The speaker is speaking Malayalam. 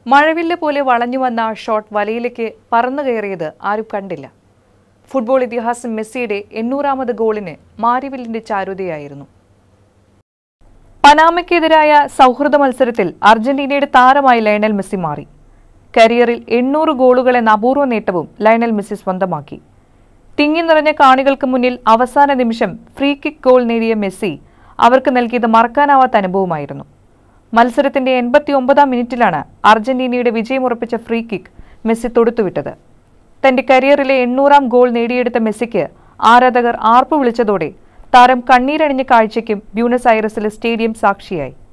മഴവില്ല് പോലെ വളഞ്ഞു വന്ന ആ ഷോട്ട് വലയിലേക്ക് പറന്നു കയറിയത് ആരും കണ്ടില്ല ഫുട്ബോൾ ഇതിഹാസം മെസ്സിയുടെ എണ്ണൂറാമത് ഗോളിന് മാരിവില്ലിന്റെ ചാരുതയായിരുന്നു പനാമയ്ക്കെതിരായ സൗഹൃദ മത്സരത്തിൽ അർജന്റീനയുടെ താരമായി ലയണൽ മെസ്സി മാറി കരിയറിൽ എണ്ണൂറ് ഗോളുകൾ എന്ന അപൂർവ നേട്ടവും ലയണൽ മെസ്സി സ്വന്തമാക്കി തിങ്ങി നിറഞ്ഞ കാണികൾക്ക് മുന്നിൽ അവസാന നിമിഷം ഫ്രീ കിക്ക് ഗോൾ നേടിയ മെസ്സി അവർക്ക് നൽകിയത് മറക്കാനാവാത്ത അനുഭവമായിരുന്നു മത്സരത്തിന്റെ എൺപത്തി ഒമ്പതാം മിനിറ്റിലാണ് അർജന്റീനയുടെ വിജയമുറപ്പിച്ച ഫ്രീ കിക്ക് മെസ്സി തൊടുത്തുവിട്ടത് തന്റെ കരിയറിലെ എണ്ണൂറാം ഗോൾ നേടിയെടുത്ത മെസ്സിക്ക് ആരാധകർ ആർപ്പ് വിളിച്ചതോടെ താരം കണ്ണീരണിഞ്ഞ കാഴ്ചയ്ക്കും ബ്യൂണസ് ഐറസിലെ സ്റ്റേഡിയം സാക്ഷിയായി